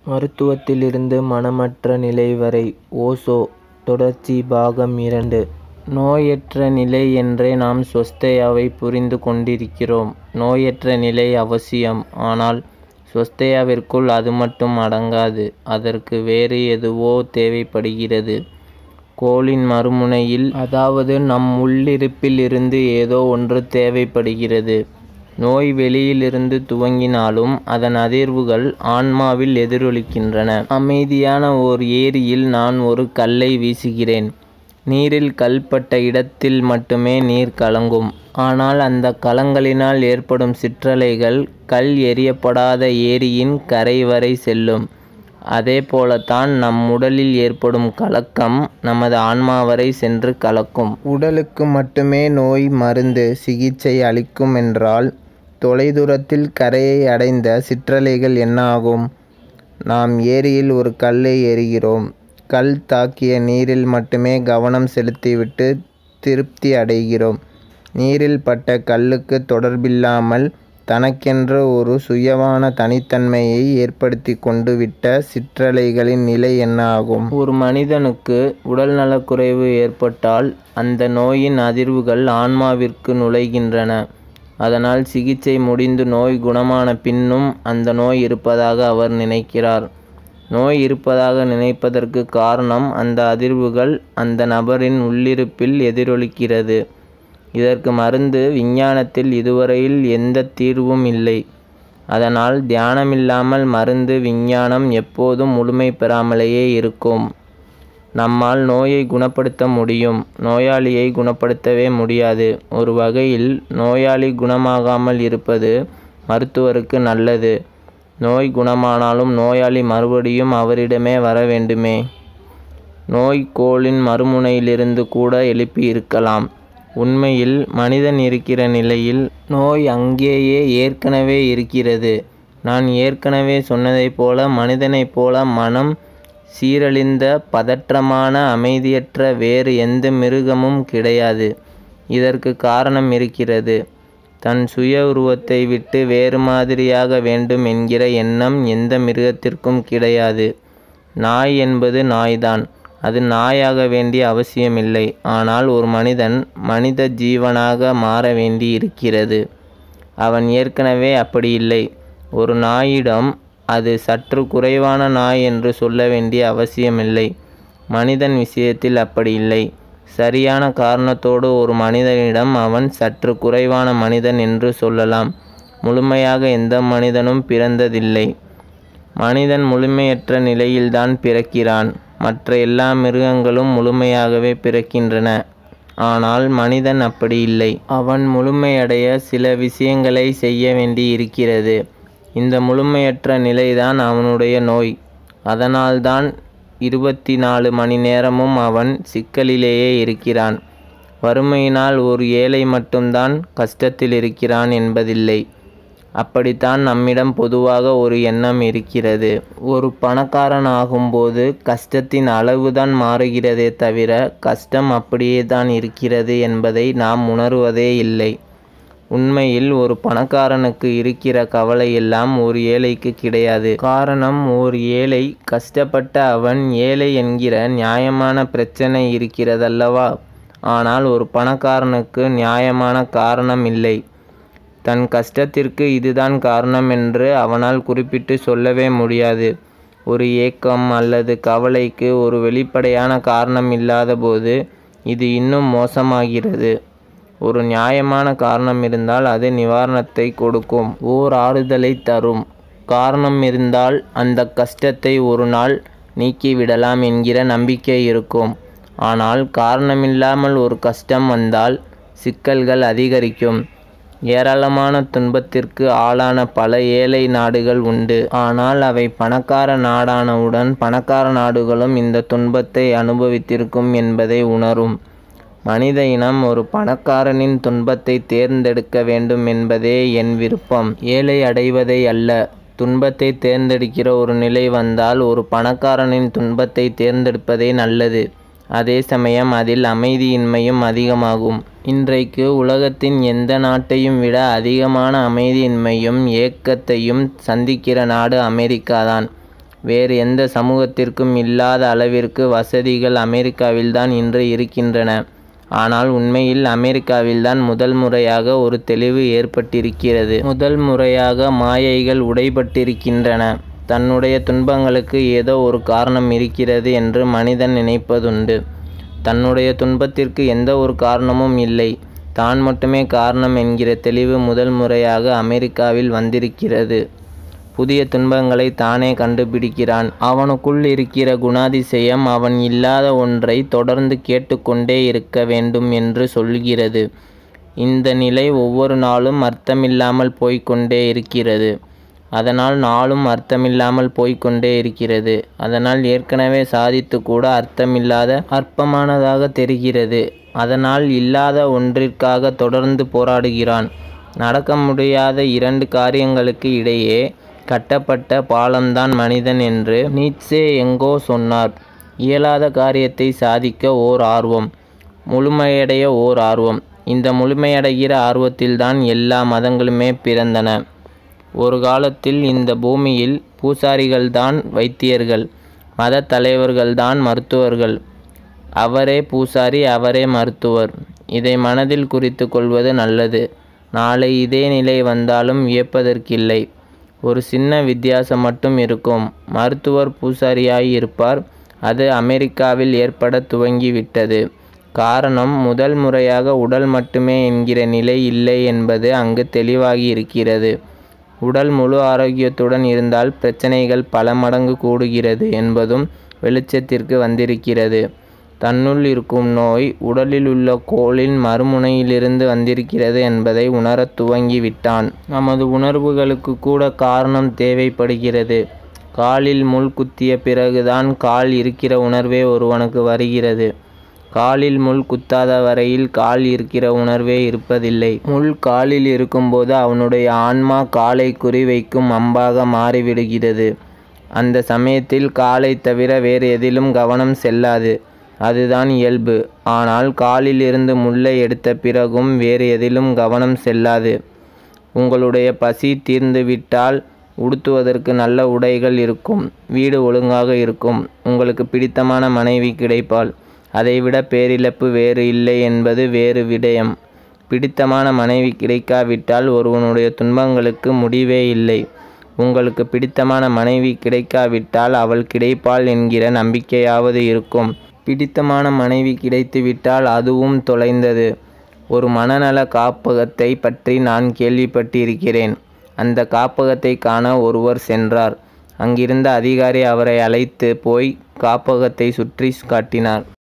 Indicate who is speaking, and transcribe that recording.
Speaker 1: மருத்துவத்திலிருந்து மனமற்ற நிலை வரை ஓஷோ தொடர்ச்சி பாகம் இரண்டு நோயற்ற நிலை என்றே நாம் ஸ்வஸ்தயாவை புரிந்து கொண்டிருக்கிறோம் நோயற்ற நிலை அவசியம் ஆனால் ஸ்வஸ்தயாவிற்குள் அது மட்டும் அடங்காது அதற்கு வேறு எதுவோ தேவைப்படுகிறது கோளின் மறுமுனையில் அதாவது நம் உள்ளிருப்பில் இருந்து ஏதோ ஒன்று தேவைப்படுகிறது நோய் வெளியிலிருந்து துவங்கினாலும் அதன் அதிர்வுகள் ஆன்மாவில் எதிரொலிக்கின்றன அமைதியான ஓர் ஏரியில் நான் ஒரு கல்லை வீசுகிறேன் நீரில் கல் பட்ட இடத்தில் மட்டுமே நீர் கலங்கும் ஆனால் அந்த கலங்களினால் ஏற்படும் சிற்றலைகள் கல் எறியப்படாத ஏரியின் கரை வரை செல்லும் அதே போலத்தான் நம் உடலில் ஏற்படும் கலக்கம் நமது ஆன்மா வரை சென்று கலக்கும் உடலுக்கு மட்டுமே நோய் மருந்து சிகிச்சை அளிக்கும் என்றால் தொலைதூரத்தில் கரையை அடைந்த சிற்றலைகள் என்ன ஆகும் நாம் ஏரியில் ஒரு கல்லை எறிகிறோம் கல் தாக்கிய நீரில் மட்டுமே கவனம் செலுத்திவிட்டு திருப்தி அடைகிறோம் நீரில் பட்ட கல்லுக்கு தொடர்பில்லாமல் தனக்கென்ற ஒரு சுயமான தனித்தன்மையை ஏற்படுத்தி கொண்டு விட்ட சிற்றலைகளின் நிலை என்ன ஆகும் ஒரு மனிதனுக்கு உடல் நலக்குறைவு ஏற்பட்டால் அந்த நோயின் அதிர்வுகள் ஆன்மாவிற்கு நுழைகின்றன அதனால் சிகிச்சை முடிந்து நோய் குணமான பின்னும் அந்த நோய் இருப்பதாக அவர் நினைக்கிறார் நோய் இருப்பதாக நினைப்பதற்கு காரணம் அந்த அதிர்வுகள் அந்த நபரின் உள்ளிருப்பில் எதிரொலிக்கிறது இதற்கு மருந்து விஞ்ஞானத்தில் இதுவரையில் எந்த தீர்வும் இல்லை அதனால் தியானமில்லாமல் மருந்து விஞ்ஞானம் எப்போதும் முழுமை பெறாமலேயே இருக்கும் நம்மால் நோயை குணப்படுத்த முடியும் நோயாளியை குணப்படுத்தவே முடியாது ஒரு வகையில் நோயாளி குணமாகாமல் இருப்பது மருத்துவருக்கு நல்லது நோய் குணமானாலும் நோயாளி மறுபடியும் அவரிடமே வர வேண்டுமே நோய் கோளின் மறுமுனையிலிருந்து கூட எழுப்பி இருக்கலாம் உண்மையில் மனிதன் இருக்கிற நிலையில் நோய் அங்கேயே ஏற்கனவே இருக்கிறது நான் ஏற்கனவே சொன்னதைப் போல மனிதனைப் போல மனம் சீரழிந்த பதற்றமான அமைதியற்ற வேறு எந்த மிருகமும் கிடையாது இதற்கு காரணம் இருக்கிறது தன் சுய உருவத்தை விட்டு வேறு மாதிரியாக வேண்டும் என்கிற எண்ணம் எந்த மிருகத்திற்கும் கிடையாது நாய் என்பது நாய்தான் அது நாயாக வேண்டிய அவசியமில்லை ஆனால் ஒரு மனிதன் மனித ஜீவனாக மாற வேண்டி இருக்கிறது அவன் ஏற்கனவே அப்படி இல்லை ஒரு நாயிடம் அது சற்று குறைவான நாய் என்று சொல்ல வேண்டிய அவசியமில்லை மனிதன் விஷயத்தில் அப்படி இல்லை சரியான காரணத்தோடு ஒரு மனிதனிடம் அவன் சற்று குறைவான மனிதன் என்று சொல்லலாம் முழுமையாக எந்த மனிதனும் பிறந்ததில்லை மனிதன் முழுமையற்ற நிலையில்தான் பிறக்கிறான் மற்ற எல்லா மிருகங்களும் முழுமையாகவே பிறக்கின்றன ஆனால் மனிதன் அப்படி இல்லை அவன் முழுமையடைய சில விஷயங்களை செய்ய வேண்டி இருக்கிறது இந்த முழுமையற்ற நிலைதான் அவனுடைய நோய் அதனால்தான் இருபத்தி நாலு மணி நேரமும் அவன் சிக்கலிலேயே இருக்கிறான் வறுமையினால் ஒரு ஏழை மட்டும்தான் கஷ்டத்தில் இருக்கிறான் என்பதில்லை அப்படித்தான் நம்மிடம் பொதுவாக ஒரு எண்ணம் இருக்கிறது ஒரு பணக்காரன் ஆகும்போது கஷ்டத்தின் அளவுதான் மாறுகிறதே தவிர கஷ்டம் அப்படியே தான் இருக்கிறது என்பதை நாம் உணர்வதே இல்லை உண்மையில் ஒரு பணக்காரனுக்கு இருக்கிற கவலை எல்லாம் ஒரு ஏழைக்கு கிடையாது காரணம் ஒரு ஏழை கஷ்டப்பட்ட அவன் ஏழை என்கிற நியாயமான பிரச்சனை இருக்கிறதல்லவா ஆனால் ஒரு பணக்காரனுக்கு நியாயமான காரணம் இல்லை தன் கஷ்டத்திற்கு இதுதான் காரணம் என்று அவனால் குறிப்பிட்டு சொல்லவே முடியாது ஒரு ஏக்கம் அல்லது கவலைக்கு ஒரு வெளிப்படையான காரணம் இல்லாதபோது இது இன்னும் மோசமாகிறது ஒரு நியாயமான காரணம் இருந்தால் அது நிவாரணத்தை கொடுக்கும் ஓர் ஆறுதலை தரும் காரணம் இருந்தால் அந்த கஷ்டத்தை ஒரு நாள் நீக்கிவிடலாம் என்கிற நம்பிக்கை இருக்கும் ஆனால் காரணமில்லாமல் ஒரு கஷ்டம் வந்தால் சிக்கல்கள் அதிகரிக்கும் ஏராளமான துன்பத்திற்கு ஆளான பல ஏழை நாடுகள் உண்டு ஆனால் அவை பணக்கார நாடானவுடன் பணக்கார நாடுகளும் இந்த துன்பத்தை அனுபவித்திருக்கும் என்பதை உணரும் மனித இனம் ஒரு பணக்காரனின் துன்பத்தை தேர்ந்தெடுக்க வேண்டும் என்பதே என் விருப்பம் ஏழை அடைவதை அல்ல துன்பத்தை தேர்ந்தெடுக்கிற ஒரு நிலை வந்தால் ஒரு பணக்காரனின் துன்பத்தை தேர்ந்தெடுப்பதே நல்லது அதே சமயம் அதில் அமைதியின்மையும் அதிகமாகும் இன்றைக்கு உலகத்தின் எந்த நாட்டையும் விட அதிகமான அமைதியின்மையும் ஏக்கத்தையும் சந்திக்கிற நாடு அமெரிக்காதான் வேறு எந்த சமூகத்திற்கும் இல்லாத அளவிற்கு வசதிகள் அமெரிக்காவில்தான் இன்று இருக்கின்றன ஆனால் உண்மையில் அமெரிக்காவில்தான் முதல் முறையாக ஒரு தெளிவு ஏற்பட்டிருக்கிறது முதல் முறையாக மாயைகள் உடைபட்டிருக்கின்றன தன்னுடைய துன்பங்களுக்கு ஏதோ ஒரு காரணம் இருக்கிறது என்று மனிதன் நினைப்பதுண்டு தன்னுடைய துன்பத்திற்கு எந்த ஒரு காரணமும் இல்லை தான் மட்டுமே காரணம் என்கிற தெளிவு முதல் முறையாக அமெரிக்காவில் வந்திருக்கிறது புதிய துன்பங்களை தானே கண்டுபிடிக்கிறான் அவனுக்குள் இருக்கிற குணாதிசயம் அவன் இல்லாத ஒன்றை தொடர்ந்து கேட்டுக்கொண்டே இருக்க வேண்டும் என்று சொல்கிறது இந்த நிலை ஒவ்வொரு நாளும் அர்த்தமில்லாமல் போய்க்கொண்டே இருக்கிறது அதனால் நாளும் அர்த்தமில்லாமல் போய்க்கொண்டே இருக்கிறது அதனால் ஏற்கனவே சாதித்து கூட அர்த்தமில்லாத அற்பமானதாக தெரிகிறது அதனால் இல்லாத ஒன்றிற்காக தொடர்ந்து போராடுகிறான் நடக்க முடியாத இரண்டு காரியங்களுக்கு இடையே கட்டப்பட்ட பாலம்தான் மனிதன் என்று நீட்சே எங்கோ சொன்னார் இயலாத காரியத்தை சாதிக்க ஓர் ஆர்வம் முழுமையடைய ஓர் ஆர்வம் இந்த முழுமையடைகிற ஆர்வத்தில்தான் எல்லா மதங்களுமே பிறந்தன ஒரு காலத்தில் இந்த பூமியில் பூசாரிகள்தான் வைத்தியர்கள் மத தலைவர்கள்தான் மருத்துவர்கள் அவரே பூசாரி அவரே மருத்துவர் இதை மனதில் குறித்து கொள்வது நல்லது நாளை இதே நிலை வந்தாலும் வியப்பதற்கில்லை ஒரு சின்ன வித்தியாசம் மட்டும் இருக்கும் மருத்துவர் பூசாரியாய் இருப்பார் அது அமெரிக்காவில் ஏற்பட துவங்கிவிட்டது காரணம் முதல் முறையாக உடல் மட்டுமே என்கிற நிலை இல்லை என்பது அங்கு தெளிவாகி இருக்கிறது உடல் முழு ஆரோக்கியத்துடன் இருந்தால் பிரச்சனைகள் பல மடங்கு கூடுகிறது என்பதும் வெளிச்சத்திற்கு வந்திருக்கிறது தன்னுள் இருக்கும் நோய் உடலில் உள்ள கோளின் மறுமுனையிலிருந்து வந்திருக்கிறது என்பதை உணரத் துவங்கிவிட்டான் நமது உணர்வுகளுக்கு கூட காரணம் தேவைப்படுகிறது காலில் முள் குத்திய பிறகுதான் கால் இருக்கிற உணர்வே ஒருவனுக்கு வருகிறது காலில் முள் குத்தாத வரையில் கால் இருக்கிற உணர்வே இருப்பதில்லை முள் காலில் இருக்கும்போது அவனுடைய ஆன்மா காலை குறிவைக்கும் அம்பாக மாறிவிடுகிறது அந்த சமயத்தில் காலை தவிர வேறு எதிலும் கவனம் செல்லாது அதுதான் இயல்பு ஆனால் காலில் இருந்து முள்ளை எடுத்த பிறகும் வேறு எதிலும் கவனம் செல்லாது உங்களுடைய பசி தீர்ந்துவிட்டால் உடுத்துவதற்கு நல்ல உடைகள் இருக்கும் வீடு ஒழுங்காக இருக்கும் உங்களுக்கு பிடித்தமான மனைவி கிடைப்பாள் அதைவிட பேரிழப்பு வேறு இல்லை என்பது வேறு விடயம் பிடித்தமான மனைவி கிடைக்காவிட்டால் ஒருவனுடைய துன்பங்களுக்கு முடிவே இல்லை உங்களுக்கு பிடித்தமான மனைவி கிடைக்காவிட்டால் அவள் கிடைப்பாள் என்கிற நம்பிக்கையாவது இருக்கும் பிடித்தமான மனைவி கிடைத்துவிட்டால் அதுவும் தொலைந்தது ஒரு மனநல காப்பகத்தை பற்றி நான் கேள்விப்பட்டிருக்கிறேன் அந்த காப்பகத்தை காண ஒருவர் சென்றார் அங்கிருந்த அதிகாரி அவரை அழைத்து போய் காப்பகத்தை சுற்றி காட்டினார்